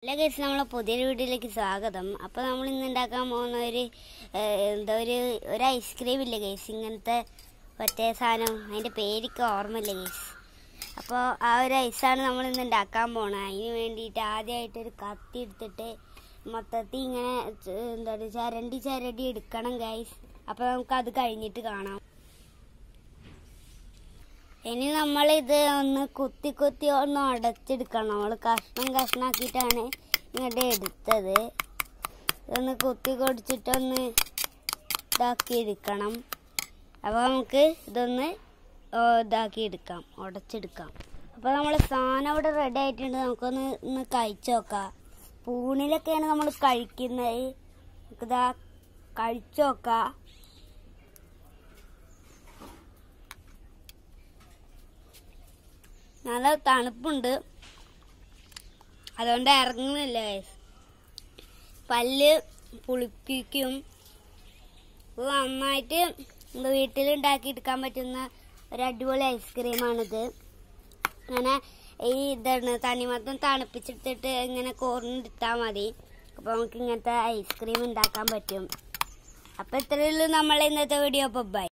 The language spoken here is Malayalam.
എല്ലാ കേസ് നമ്മളെ പുതിയൊരു വീഡിയോയിലേക്ക് സ്വാഗതം അപ്പോൾ നമ്മൾ ഇന്ന് ഉണ്ടാക്കാൻ പോകുന്ന ഒരു ഏഹ്, എന്താ ഒരു ഒരു ഐസ്ക്രീം ഇല്ലേ കേസ് ഇങ്ങനത്തെ മറ്റേ സാധനം അതിൻ്റെ പേരൊക്കെ ഓർമ്മയില്ല കേസ് അപ്പോൾ ആ ഒരു ഐസാണ് നമ്മൾ ഇന്ന് ഉണ്ടാക്കാൻ പോണത് അതിന് വേണ്ടിയിട്ട് ആദ്യമായിട്ട് ഒരു കത്തി എടുത്തിട്ട് മൊത്തത്തിൽ ഇങ്ങനെ ച- എന്താ പറയുക ചരണ്ടി ചരടി എടുക്കണം ഗൈസ് അപ്പോൾ നമുക്ക് അത് കഴിഞ്ഞിട്ട് കാണാം ഇനി നമ്മൾ ഇത് ഒന്ന് കുത്തി കുത്തി ഒന്ന് ഉടച്ചെടുക്കണം നമ്മൾ കഷ്ണം കഷ്ണാക്കിയിട്ടാണ് ഇങ്ങോട്ട് എടുത്തത് ഇതൊന്ന് കുത്തി കൊടിച്ചിട്ടൊന്ന് ഇതാക്കി എടുക്കണം അപ്പോൾ നമുക്ക് ഇതൊന്ന് ഓ, ഇതാക്കി എടുക്കാം ഉടച്ചെടുക്കാം അപ്പോൾ നമ്മൾ സാധനം ഇവിടെ റെഡി ആയിട്ടുണ്ട് നമുക്കൊന്ന് ഒന്ന് കഴിച്ചു നോക്കാം പൂണിലൊക്കെയാണ് നമ്മൾ കഴിക്കുന്നത് നമുക്കിതാ കഴിച്ചു നോക്കാം നല്ല തണുപ്പുണ്ട് അതുകൊണ്ട് ഇറങ്ങുന്നില്ല guys. പല്ല് പുളിപ്പിക്കും ഇത് നന്നായിട്ട് എന്താ വീട്ടിൽ ഉണ്ടാക്കി എടുക്കാൻ പറ്റുന്ന ഒരു അടിപൊളി ഐസ്ക്രീമാണിത് അങ്ങനെ ഈ ഇതാണ് തണിമത്തം തണുപ്പിച്ചെടുത്തിട്ട് ഇങ്ങനെ കോർന്നെടുത്താൽ മതി അപ്പോൾ നമുക്ക് ഇങ്ങനത്തെ ഐസ്ക്രീം ഉണ്ടാക്കാൻ പറ്റും അപ്പോൾ ഇത്രയേ ഉള്ളൂ നമ്മളെ ഇന്നത്തെ വീഡിയോ അപ്പോൾ ബൈ